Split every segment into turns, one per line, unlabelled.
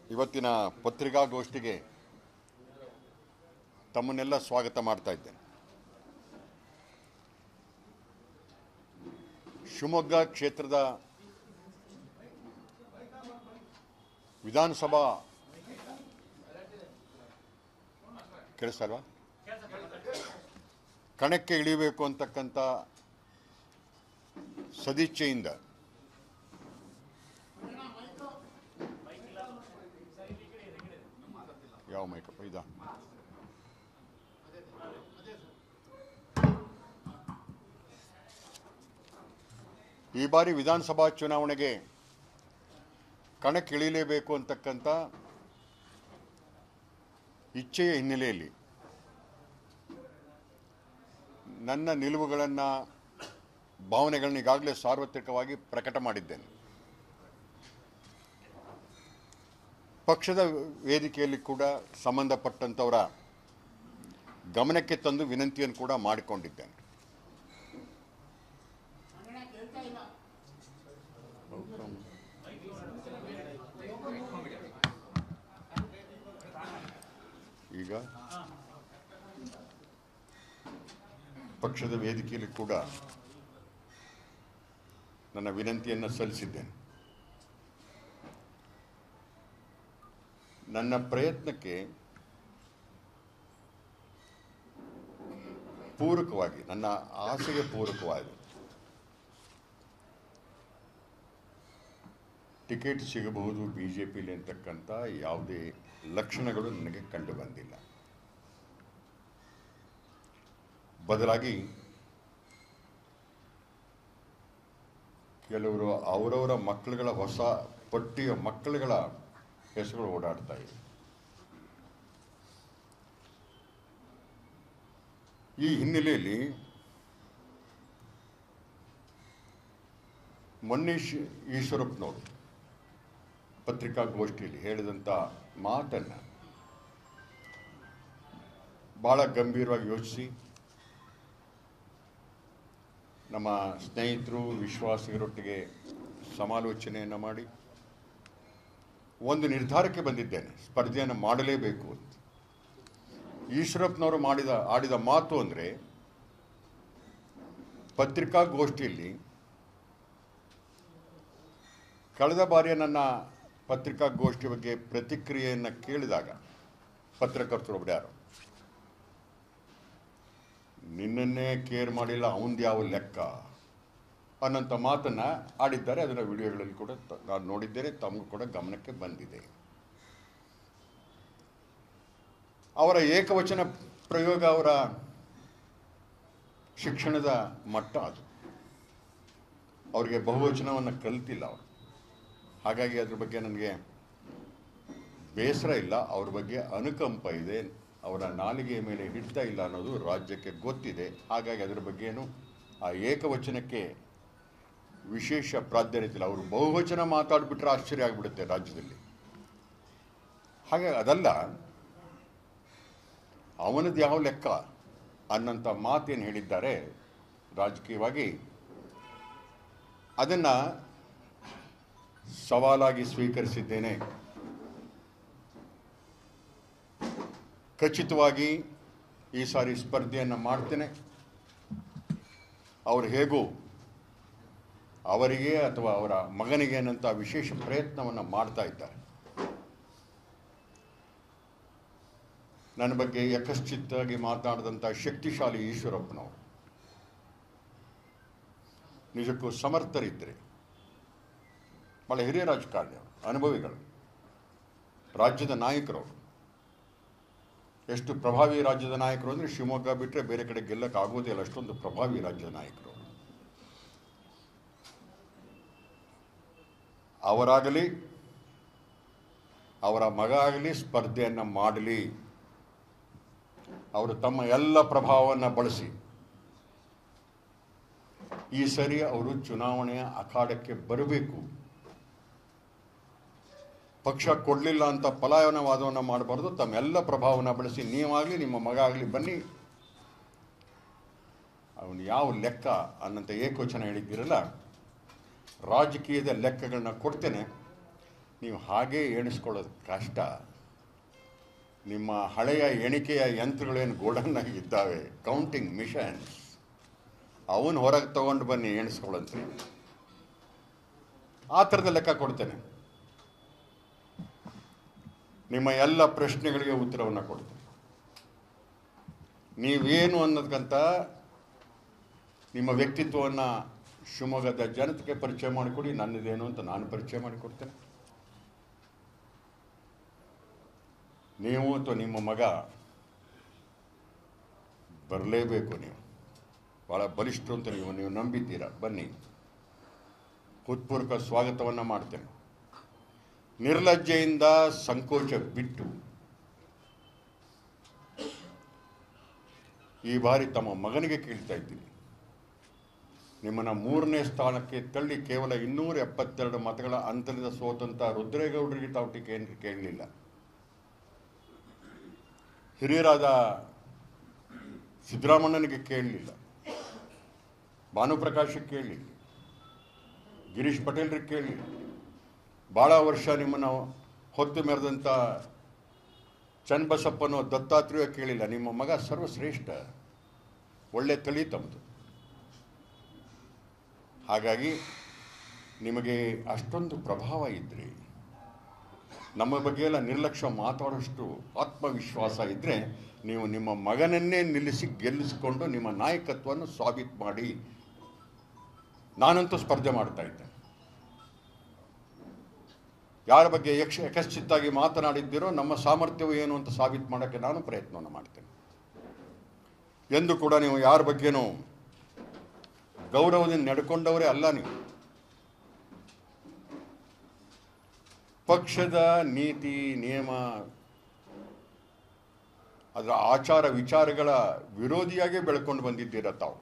ಇವತ್ತಿನ ಪತ್ರಿಕಾಗೋಷ್ಠಿಗೆ ತಮ್ಮನ್ನೆಲ್ಲ ಸ್ವಾಗತ ಮಾಡ್ತಾ ಇದ್ದೇನೆ ಶಿವಮೊಗ್ಗ ಕ್ಷೇತ್ರದ ವಿಧಾನಸಭಾ ಕೇಳಿಸಲ್ವಾ ಕಣಕ್ಕೆ ಇಳಿಬೇಕು ಅಂತಕ್ಕಂಥ ಸದಿಚ್ಛೆಯಿಂದ ಯಾವ ಮೈಕಪ್ಪ ಇದ ಈ ಬಾರಿ ವಿಧಾನಸಭಾ ಚುನಾವಣೆಗೆ ಕಣಕ್ಕೆ ಇಳಿಲೇಬೇಕು ಅಂತಕ್ಕಂಥ ಇಚ್ಛೆಯ ಹಿನ್ನೆಲೆಯಲ್ಲಿ ನನ್ನ ನಿಲುವುಗಳನ್ನು ಭಾವನೆಗಳನ್ನ ಈಗಾಗಲೇ ಸಾರ್ವತ್ರಿಕವಾಗಿ ಪ್ರಕಟ ಮಾಡಿದ್ದೇನೆ ಪಕ್ಷದ ವೇದಿಕೆಯಲ್ಲಿ ಕೂಡ ಸಂಬಂಧಪಟ್ಟಂಥವರ ಗಮನಕ್ಕೆ ತಂದು ವಿನಂತಿಯನ್ನು ಕೂಡ ಮಾಡಿಕೊಂಡಿದ್ದೇನೆ ಈಗ ಪಕ್ಷದ ವೇದಿಕೆಯಲ್ಲಿ ಕೂಡ ನನ್ನ ವಿನಂತಿಯನ್ನು ಸಲ್ಲಿಸಿದ್ದೇನೆ ನನ್ನ ಪ್ರಯತ್ನಕ್ಕೆ ಪೂರಕವಾಗಿ ನನ್ನ ಆಸೆಗೆ ಪೂರಕವಾಗಿ ಟಿಕೆಟ್ ಸಿಗಬಹುದು ಬಿ ಜೆ ಪಿಲಿ ಅಂತಕ್ಕಂಥ ಯಾವುದೇ ಲಕ್ಷಣಗಳು ನನಗೆ ಕಂಡು ಬಂದಿಲ್ಲ ಬದಲಾಗಿ ಕೆಲವರು ಅವರವರ ಮಕ್ಕಳುಗಳ ಹೊಸ ಪಟ್ಟಿಯ ಮಕ್ಕಳುಗಳ ಹೆಸರುಗಳು ಓಡಾಡ್ತಾ ಇವೆ ಈ ಹಿನ್ನೆಲೆಯಲ್ಲಿ ಮೊನ್ನೇಶ್ ಈಶ್ವರಪ್ಪನವರು ಪತ್ರಿಕಾಗೋಷ್ಠಿಯಲ್ಲಿ ಹೇಳಿದಂಥ ಮಾತನ್ನು ಭಾಳ ಗಂಭೀರವಾಗಿ ಯೋಚಿಸಿ ನಮ್ಮ ಸ್ನೇಹಿತರು ವಿಶ್ವಾಸಿಗರೊಟ್ಟಿಗೆ ಸಮಾಲೋಚನೆಯನ್ನು ಮಾಡಿ ಒಂದು ನಿರ್ಧಾರಕ್ಕೆ ಬಂದಿದ್ದೇನೆ ಸ್ಪರ್ಧೆಯನ್ನು ಮಾಡಲೇಬೇಕು ಅಂತ ಈಶ್ವರಪ್ಪನವರು ಮಾಡಿದ ಆಡಿದ ಮಾತು ಅಂದರೆ ಪತ್ರಿಕಾಗೋಷ್ಠಿಯಲ್ಲಿ ಕಳೆದ ಬಾರಿಯ ನನ್ನ ಪತ್ರಿಕಾಗೋಷ್ಠಿ ಬಗ್ಗೆ ಪ್ರತಿಕ್ರಿಯೆಯನ್ನು ಕೇಳಿದಾಗ ಪತ್ರಕರ್ತರು ಒಬ್ಬರು ಯಾರು ನಿನ್ನನ್ನೇ ಕೇರ್ ಮಾಡಿಲ್ಲ ಅವಂದು ಯಾವ ಲೆಕ್ಕ ಅನ್ನೋಂಥ ಮಾತನ್ನು ಆಡಿದ್ದಾರೆ ಅದರ ವಿಡಿಯೋಗಳಲ್ಲಿ ಕೂಡ ತ- ನಾನು ನೋಡಿದ್ದೇನೆ ತಮಗೂ ಕೂಡ ಗಮನಕ್ಕೆ ಬಂದಿದೆ ಅವರ ಏಕವಚನ ಪ್ರಯೋಗ ಅವರ ಶಿಕ್ಷಣದ ಮಟ್ಟ ಅದು ಅವರಿಗೆ ಬಹುವಚನವನ್ನು ಕಲಿತಿಲ್ಲ ಅವರು ಹಾಗಾಗಿ ಅದ್ರ ಬಗ್ಗೆ ನನಗೆ ಬೇಸರ ಇಲ್ಲ ಅವ್ರ ಬಗ್ಗೆ ಅನುಕಂಪ ಇದೆ ಅವರ ನಾಲಿಗೆಯ ಮೇಲೆ ಹಿಡ್ತಾ ಇಲ್ಲ ಅನ್ನೋದು ರಾಜ್ಯಕ್ಕೆ ಗೊತ್ತಿದೆ ಹಾಗಾಗಿ ಅದರ ಬಗ್ಗೆ ಏನು ಆ ಏಕವಚನಕ್ಕೆ ವಿಶೇಷ ಪ್ರಾಧಾನ್ಯತೆ ಇಲ್ಲ ಅವರು ಬಹುವಚನ ಮಾತಾಡ್ಬಿಟ್ರೆ ಆಶ್ಚರ್ಯ ಆಗಿಬಿಡುತ್ತೆ ರಾಜ್ಯದಲ್ಲಿ ಹಾಗೆ ಅದಲ್ಲ ಅವನದ್ದು ಯಾವ ಲೆಕ್ಕ ಅನ್ನೋಂಥ ಮಾತೇನು ಹೇಳಿದ್ದಾರೆ ರಾಜಕೀಯವಾಗಿ ಅದನ್ನು ಸವಾಲಾಗಿ ಸ್ವೀಕರಿಸಿದ್ದೇನೆ ಖಚಿತವಾಗಿ ಈ ಸಾರಿ ಸ್ಪರ್ಧೆಯನ್ನು ಮಾಡ್ತೇನೆ ಅವರು ಹೇಗೂ ಅವರಿಗೆ ಅಥವಾ ಅವರ ಮಗನಿಗೆ ಅನ್ನಂಥ ವಿಶೇಷ ಪ್ರಯತ್ನವನ್ನು ಮಾಡ್ತಾ ಇದ್ದಾರೆ ನನ್ನ ಬಗ್ಗೆ ಯಕಶ್ಚಿತ್ತಾಗಿ ಮಾತನಾಡಿದಂಥ ಶಕ್ತಿಶಾಲಿ ಈಶ್ವರಪ್ಪನವರು ನಿಜಕ್ಕೂ ಸಮರ್ಥರಿದ್ದರೆ ಭಾಳ ಹಿರಿಯ ರಾಜಕಾರಣಿ ಅವರು ಅನುಭವಿಗಳು ರಾಜ್ಯದ ನಾಯಕರವರು ಎಷ್ಟು ಪ್ರಭಾವಿ ರಾಜ್ಯದ ನಾಯಕರು ಅಂದರೆ ಶಿವಮೊಗ್ಗ ಬಿಟ್ಟರೆ ಬೇರೆ ಕಡೆ ಗೆಲ್ಲಕ್ಕೆ ಆಗೋದೇ ಇಲ್ಲ ಅಷ್ಟೊಂದು ಪ್ರಭಾವಿ ರಾಜ್ಯದ ನಾಯಕರು ಅವರಾಗಲಿ ಅವರ ಮಗ ಆಗಲಿ ಸ್ಪರ್ಧೆಯನ್ನು ಮಾಡಲಿ ಅವರು ತಮ್ಮ ಎಲ್ಲ ಪ್ರಭಾವವನ್ನು ಬಳಸಿ ಈ ಸರಿ ಅವರು ಚುನಾವಣೆಯ ಅಖಾಡಕ್ಕೆ ಬರಬೇಕು ಪಕ್ಷ ಕೊಡಲಿಲ್ಲ ಅಂತ ಪಲಾಯನವಾದವನ್ನು ಮಾಡಬಾರ್ದು ತಮ್ಮೆಲ್ಲ ಪ್ರಭಾವವನ್ನು ಬಳಸಿ ನೀವಾಗಲಿ ನಿಮ್ಮ ಮಗ ಆಗಲಿ ಬನ್ನಿ ಅವನು ಯಾವ ಲೆಕ್ಕ ಅನ್ನಂತ ಏಕವಚನ ಹೇಳಿದ್ದೀರಲ್ಲ ರಾಜಕೀಯದ ಲೆಕ್ಕಗಳನ್ನ ಕೊಡ್ತೇನೆ ನೀವು ಹಾಗೇ ಎಣಿಸ್ಕೊಳ್ಳೋದು ಕಷ್ಟ ನಿಮ್ಮ ಹಳೆಯ ಎಣಿಕೆಯ ಯಂತ್ರಗಳೇನು ಗೋಡನ್ನಾಗಿ ಇದ್ದಾವೆ ಕೌಂಟಿಂಗ್ ಮಿಷನ್ಸ್ ಅವನು ಹೊರಗೆ ತಗೊಂಡು ಬನ್ನಿ ಎಣಿಸ್ಕೊಳ್ಳಂತೆ ಆ ಥರದ ಲೆಕ್ಕ ಕೊಡ್ತೇನೆ ನಿಮ್ಮ ಎಲ್ಲ ಪ್ರಶ್ನೆಗಳಿಗೆ ಉತ್ತರವನ್ನು ಕೊಡ್ತೇನೆ ನೀವೇನು ಅನ್ನೋದಕ್ಕಂತ ನಿಮ್ಮ ವ್ಯಕ್ತಿತ್ವವನ್ನು ಶಿವಮೊಗ್ಗದ ಜನತೆಗೆ ಪರಿಚಯ ಮಾಡಿಕೊಡಿ ನನ್ನದೇನು ಅಂತ ನಾನು ಪರಿಚಯ ಮಾಡಿಕೊಡ್ತೇನೆ ನೀವು ಅಥವಾ ನಿಮ್ಮ ಮಗ ಬರಲೇಬೇಕು ನೀವು ಭಾಳ ಬಲಿಷ್ಠರು ಅಂತ ನೀವು ನೀವು ನಂಬಿದ್ದೀರಾ ಬನ್ನಿ ಹೃತ್ಪೂರ್ವಕ ಸ್ವಾಗತವನ್ನು ಮಾಡ್ತೇನೆ ನಿರ್ಲಜ್ಜೆಯಿಂದ ಸಂಕೋಚ ಬಿಟ್ಟು ಈ ಬಾರಿ ತಮ್ಮ ಮಗನಿಗೆ ಕೇಳ್ತಾ ಇದ್ದೀನಿ ನಿಮ್ಮನ್ನ ಮೂರನೇ ಸ್ಥಾನಕ್ಕೆ ತಳ್ಳಿ ಕೇವಲ ಇನ್ನೂರ ಎಪ್ಪತ್ತೆರಡು ಮತಗಳ ಅಂತರದ ಸೋತಂತ ರುದ್ರೇಗೌಡರಿಗೆ ತಾವು ಟಿಕೆಯನ್ನು ಕೇಳಲಿಲ್ಲ ಹಿರಿಯರಾದ ಸಿದ್ದರಾಮಣ್ಣನಿಗೆ ಕೇಳಲಿಲ್ಲ ಭಾನುಪ್ರಕಾಶಕ್ಕೆ ಕೇಳಲಿಲ್ಲ ಗಿರೀಶ್ ಪಟೇಲ್ರಿಗೆ ಕೇಳಲಿಲ್ಲ ಭಾಳ ವರ್ಷ ನಿಮ್ಮನ್ನು ಹೊತ್ತು ಮೆರೆದಂಥ ಚನ್ನಬಸಪ್ಪನೋ ದತ್ತಾತ್ರೇಯ ಕೇಳಿಲ್ಲ ನಿಮ್ಮ ಮಗ ಸರ್ವಶ್ರೇಷ್ಠ ಒಳ್ಳೆ ತಳಿ ತಮ್ಮದು ಹಾಗಾಗಿ ನಿಮಗೆ ಅಷ್ಟೊಂದು ಪ್ರಭಾವ ಇದ್ದರೆ ನಮ್ಮ ಬಗ್ಗೆ ಎಲ್ಲ ನಿರ್ಲಕ್ಷ್ಯ ಮಾತಾಡೋಷ್ಟು ಆತ್ಮವಿಶ್ವಾಸ ಇದ್ದರೆ ನೀವು ನಿಮ್ಮ ಮಗನನ್ನೇ ನಿಲ್ಲಿಸಿ ಗೆಲ್ಲಿಸಿಕೊಂಡು ನಿಮ್ಮ ನಾಯಕತ್ವವನ್ನು ಸಾಬೀತು ಮಾಡಿ ನಾನಂತೂ ಸ್ಪರ್ಧೆ ಮಾಡ್ತಾ ಇದ್ದೆ ಯಾರ ಬಗ್ಗೆ ಯಕ್ಷ ಯಕಶ್ಚಿತ್ತಾಗಿ ಮಾತನಾಡಿದ್ದೀರೋ ನಮ್ಮ ಸಾಮರ್ಥ್ಯವು ಏನು ಅಂತ ಸಾಬೀತು ಮಾಡೋಕ್ಕೆ ನಾನು ಪ್ರಯತ್ನವನ್ನು ಮಾಡ್ತೇನೆ ಎಂದು ಕೂಡ ನೀವು ಯಾರ ಬಗ್ಗೆನೂ ಗೌರವದಿಂದ ನಡ್ಕೊಂಡವರೇ ಅಲ್ಲ ನೀವು ಪಕ್ಷದ ನೀತಿ ನಿಯಮ ಅದರ ಆಚಾರ ವಿಚಾರಗಳ ವಿರೋಧಿಯಾಗಿ ಬೆಳ್ಕೊಂಡು ಬಂದಿದ್ದೀರ ತಾವು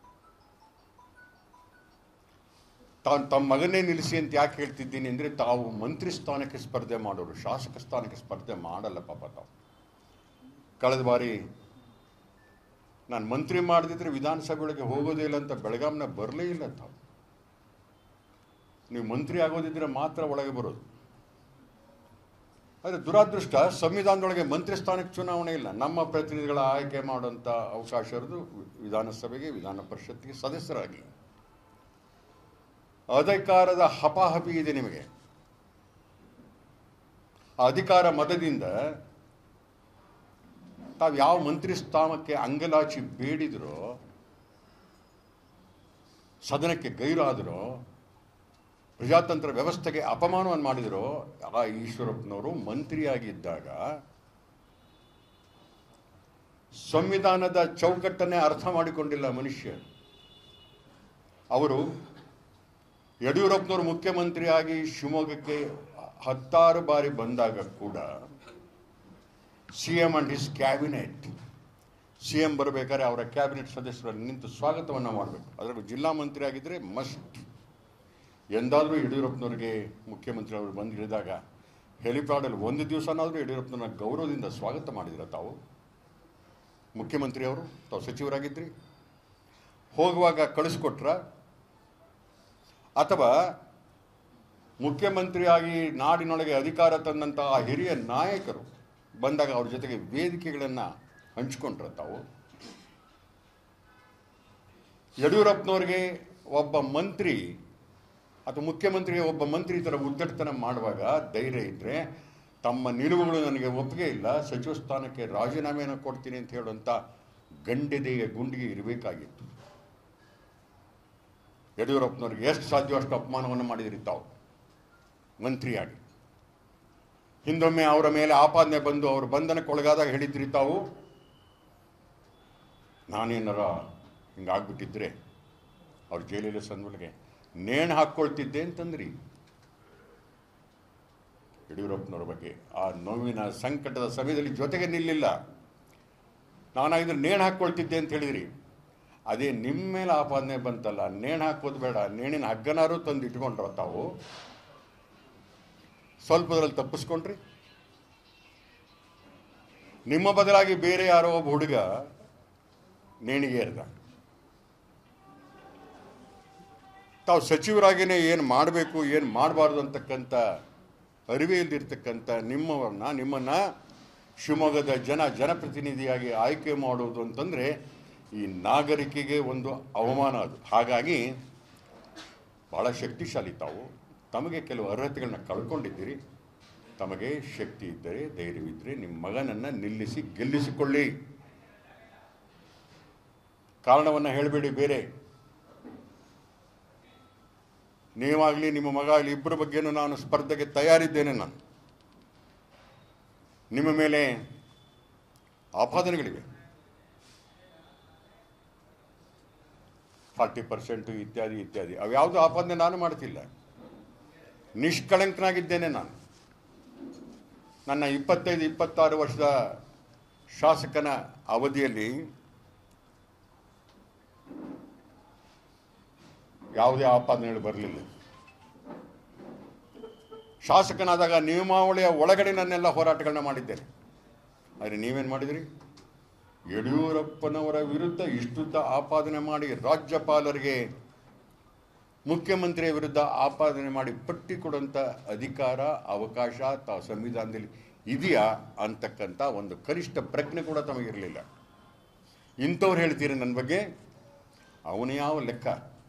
ತಾನು ತಮ್ಮ ಮಗನೇ ನಿಲ್ಲಿಸಿ ಅಂತ ಯಾಕೆ ಹೇಳ್ತಿದ್ದೀನಿ ಅಂದರೆ ತಾವು ಮಂತ್ರಿ ಸ್ಥಾನಕ್ಕೆ ಸ್ಪರ್ಧೆ ಮಾಡೋರು ಶಾಸಕ ಸ್ಥಾನಕ್ಕೆ ಸ್ಪರ್ಧೆ ಮಾಡಲ್ಲ ಪಾಪ ತಾವು ಕಳೆದ ಬಾರಿ ನಾನು ಮಂತ್ರಿ ಮಾಡದಿದ್ರೆ ವಿಧಾನಸಭೆಯೊಳಗೆ ಹೋಗೋದೇ ಇಲ್ಲ ಅಂತ ಬೆಳಗಾಂನ ಬರಲೇ ಇಲ್ಲ ತಾವು ನೀವು ಮಂತ್ರಿ ಆಗೋದಿದ್ರೆ ಮಾತ್ರ ಒಳಗೆ ಬರೋದು ಆದರೆ ದುರಾದೃಷ್ಟ ಸಂವಿಧಾನದೊಳಗೆ ಮಂತ್ರಿ ಸ್ಥಾನಕ್ಕೆ ಚುನಾವಣೆ ಇಲ್ಲ ನಮ್ಮ ಪ್ರತಿನಿಧಿಗಳ ಆಯ್ಕೆ ಮಾಡುವಂಥ ಅವಕಾಶ ಇರೋದು ವಿಧಾನಸಭೆಗೆ ವಿಧಾನ ಪರಿಷತ್ಗೆ ಸದಸ್ಯರಾಗಿ ಅಧಿಕಾರದ ಹಪಾಹಪಿ ಇದೆ ನಿಮಗೆ ಆ ಅಧಿಕಾರ ಮತದಿಂದ ತಾವು ಯಾವ ಮಂತ್ರಿ ಸ್ಥಾನಕ್ಕೆ ಅಂಗಲಾಚಿ ಬೇಡಿದ್ರೋ ಸದನಕ್ಕೆ ಗೈರಾದರೋ ಪ್ರಜಾತಂತ್ರ ವ್ಯವಸ್ಥೆಗೆ ಅಪಮಾನವನ್ನು ಮಾಡಿದರೋ ಆ ಈಶ್ವರಪ್ಪನವರು ಮಂತ್ರಿಯಾಗಿದ್ದಾಗ ಸಂವಿಧಾನದ ಚೌಕಟ್ಟನ್ನೇ ಅರ್ಥ ಮಾಡಿಕೊಂಡಿಲ್ಲ ಮನುಷ್ಯ ಅವರು ಯಡಿಯೂರಪ್ಪನವರು ಮುಖ್ಯಮಂತ್ರಿಯಾಗಿ ಶಿವಮೊಗ್ಗಕ್ಕೆ ಹತ್ತಾರು ಬಾರಿ ಬಂದಾಗ ಕೂಡ C M and his cabinet C M ಬರಬೇಕಾದ್ರೆ ಅವರ ಕ್ಯಾಬಿನೆಟ್ ಸದಸ್ಯರಲ್ಲಿ ನಿಂತು ಸ್ವಾಗತವನ್ನು ಮಾಡಬೇಕು ಅದರ ಜಿಲ್ಲಾ ಮಂತ್ರಿ ಆಗಿದ್ದರೆ ಮಸ್ಟ್ ಎಂದಾದರೂ ಯಡಿಯೂರಪ್ಪನವ್ರಿಗೆ ಮುಖ್ಯಮಂತ್ರಿ ಅವರು ಬಂದು ಇಳಿದಾಗ ಹೆಲಿಪ್ಯಾಡಲ್ಲಿ ಒಂದು ದಿವಸನಾದರೂ ಯಡಿಯೂರಪ್ಪನ ಗೌರವದಿಂದ ಸ್ವಾಗತ ಮಾಡಿದ್ರ ತಾವು ಮುಖ್ಯಮಂತ್ರಿ ಅವರು ತಾವು ಸಚಿವರಾಗಿದ್ರಿ ಹೋಗುವಾಗ ಕಳಿಸ್ಕೊಟ್ರ ಅಥವಾ ಮುಖ್ಯಮಂತ್ರಿಯಾಗಿ ನಾಡಿನೊಳಗೆ ಅಧಿಕಾರ ತಂದಂಥ ಆ ಹಿರಿಯ ನಾಯಕರು ಬಂದಾಗ ಅವ್ರ ಜೊತೆಗೆ ವೇದಿಕೆಗಳನ್ನು ಹಂಚ್ಕೊಂಡ್ರ ತಾವು ಯಡಿಯೂರಪ್ಪನವ್ರಿಗೆ ಒಬ್ಬ ಮಂತ್ರಿ ಅಥವಾ ಮುಖ್ಯಮಂತ್ರಿಗೆ ಒಬ್ಬ ಮಂತ್ರಿ ಈ ಥರ ಉದ್ದಟತನ ಮಾಡುವಾಗ ಧೈರ್ಯ ಇದ್ದರೆ ತಮ್ಮ ನಿಲುವುಗಳು ನನಗೆ ಒಪ್ಪಿಗೆ ಇಲ್ಲ ಸಚಿವ ಸ್ಥಾನಕ್ಕೆ ರಾಜೀನಾಮೆಯನ್ನು ಕೊಡ್ತೀನಿ ಅಂತ ಹೇಳುವಂಥ ಗಂಡೆದೆಯ ಗುಂಡಿಗೆ ಇರಬೇಕಾಗಿತ್ತು ಯಡಿಯೂರಪ್ಪನವ್ರಿಗೆ ಎಷ್ಟು ಸಾಧ್ಯ ಅಷ್ಟು ಅಪಮಾನವನ್ನು ಮಾಡಿದಿರಿ ತಾವು ಮಂತ್ರಿಯಾಗಿ ಹಿಂದೊಮ್ಮೆ ಅವರ ಮೇಲೆ ಆಪಾದನೆ ಬಂದು ಅವರು ಬಂಧನಕ್ಕೊಳಗಾದಾಗ ಹೇಳಿದ್ರಿ ತಾವು ನಾನೇನಾರ ಹಿಂಗಾಗ್ಬಿಟ್ಟಿದ್ರೆ ಅವ್ರ ಜೈಲಲ್ಲಿ ಸಂದೊಳಗೆ ನೇಣು ಹಾಕ್ಕೊಳ್ತಿದ್ದೆ ಅಂತಂದ್ರಿ ಯಡಿಯೂರಪ್ಪನವ್ರ ಬಗ್ಗೆ ಆ ನೋವಿನ ಸಂಕಟದ ಸಮಯದಲ್ಲಿ ಜೊತೆಗೆ ನಿಲ್ಲಿಲ್ಲ ನಾನಾಗಿದ್ರೆ ನೇಣು ಹಾಕ್ಕೊಳ್ತಿದ್ದೆ ಅಂತ ಹೇಳಿದ್ರಿ ಅದೇ ನಿಮ್ಮ ಮೇಲೆ ಆಪಾದನೆ ಬಂತಲ್ಲ ನೇಣು ಹಾಕೋದು ಬೇಡ ನೇಣಿನ ಹಗ್ಗನಾರು ತಂದು ಇಟ್ಕೊಂಡ್ರ ತಾವು ಸ್ವಲ್ಪದ್ರಲ್ಲಿ ತಪ್ಪಿಸ್ಕೊಂಡ್ರಿ ನಿಮ್ಮ ಬದಲಾಗಿ ಬೇರೆ ಯಾರೋ ಒಬ್ಬ ಹುಡುಗ ನೇಣಿಗೆ ಏರ್ದ ತಾವು ಸಚಿವರಾಗಿಯೇ ಏನು ಮಾಡಬೇಕು ಏನು ಮಾಡಬಾರ್ದು ಅಂತಕ್ಕಂಥ ಅರಿವೇ ಇಲ್ದಿರ್ತಕ್ಕಂಥ ನಿಮ್ಮವ್ರನ್ನ ನಿಮ್ಮನ್ನು ಶಿವಮೊಗ್ಗದ ಜನ ಜನಪ್ರತಿನಿಧಿಯಾಗಿ ಆಯ್ಕೆ ಮಾಡುವುದು ಅಂತಂದರೆ ಈ ನಾಗರಿಕೆಗೆ ಒಂದು ಅವಮಾನ ಅದು ಹಾಗಾಗಿ ಭಾಳ ಶಕ್ತಿಶಾಲಿ ತಾವು ತಮಗೆ ಕೆಲವು ಅರ್ಹತೆಗಳನ್ನ ಕಳ್ಕೊಂಡಿದ್ದೀರಿ ತಮಗೆ ಶಕ್ತಿ ಇದ್ದರೆ ಧೈರ್ಯವಿದ್ದರೆ ನಿಮ್ಮ ಮಗನನ್ನು ನಿಲ್ಲಿಸಿ ಗೆಲ್ಲಿಸಿಕೊಳ್ಳಿ ಕಾರಣವನ್ನು ಹೇಳಬೇಡಿ ಬೇರೆ ನೀವಾಗಲಿ ನಿಮ್ಮ ಮಗ ಆಗಲಿ ಇಬ್ಬರ ಬಗ್ಗೆನೂ ನಾನು ಸ್ಪರ್ಧೆಗೆ ತಯಾರಿದ್ದೇನೆ ನಾನು ನಿಮ್ಮ ಮೇಲೆ ಆಪಾದನೆಗಳಿವೆ ಫಾರ್ಟಿ ಪರ್ಸೆಂಟು ಇತ್ಯಾದಿ ಇತ್ಯಾದಿ ಅವ್ಯಾವುದು ಆಪಾದನೆ ನಾನು ಮಾಡ್ತಿಲ್ಲ ನಿಷ್ಕಳಂಕನಾಗಿದ್ದೇನೆ ನಾನು ನನ್ನ ಇಪ್ಪತ್ತೈದು ಇಪ್ಪತ್ತಾರು ವರ್ಷದ ಶಾಸಕನ ಅವಧಿಯಲ್ಲಿ ಯಾವುದೇ ಆಪಾದನೆಗಳು ಬರಲಿಲ್ಲ ಶಾಸಕನಾದಾಗ ನಿಯಮಾವಳಿಯ ಒಳಗಡೆ ನನ್ನೆಲ್ಲ ಹೋರಾಟಗಳನ್ನ ಮಾಡಿದ್ದೇನೆ ಆದರೆ ನೀವೇನು ಮಾಡಿದ್ರಿ ಯಡಿಯೂರಪ್ಪನವರ ವಿರುದ್ಧ ಇಷ್ಟುದ್ದ ಆಪಾದನೆ ಮಾಡಿ ರಾಜ್ಯಪಾಲರಿಗೆ ಮುಖ್ಯಮಂತ್ರಿಯ ವಿರುದ್ಧ ಆಪಾದನೆ ಮಾಡಿ ಪಟ್ಟಿ ಕೊಡುವಂಥ ಅಧಿಕಾರ ಅವಕಾಶ ತ ಸಂವಿಧಾನದಲ್ಲಿ ಇದೆಯಾ ಅಂತಕ್ಕಂಥ ಒಂದು ಕನಿಷ್ಠ ಪ್ರಜ್ಞೆ ಕೂಡ ತಮಗಿರಲಿಲ್ಲ ಇಂಥವ್ರು ಹೇಳ್ತೀರಿ ನನ್ನ ಬಗ್ಗೆ ಅವನು ಯಾವ ಲೆಕ್ಕ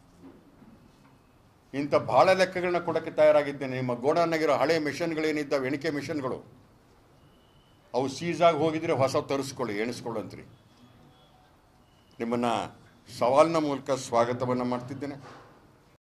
ಇಂಥ ಭಾಳ ಲೆಕ್ಕಗಳನ್ನ ಕೊಡೋಕ್ಕೆ ತಯಾರಾಗಿದ್ದೇನೆ ನಿಮ್ಮ ಗೋಡಾನಾಗಿರೋ ಹಳೆ ಮಿಷನ್ಗಳೇನಿದ್ದಾವೆ ಎಣಿಕೆ ಮಿಷನ್ಗಳು ಅವು ಸೀಸಾಗಿ ಹೋಗಿದ್ರೆ ಹೊಸ ತರಿಸ್ಕೊಳ್ಳಿ ಎಣಿಸ್ಕೊಳ್ಳಂತ್ರಿ ನಿಮ್ಮನ್ನು ಸವಾಲಿನ ಮೂಲಕ ಸ್ವಾಗತವನ್ನು ಮಾಡ್ತಿದ್ದೇನೆ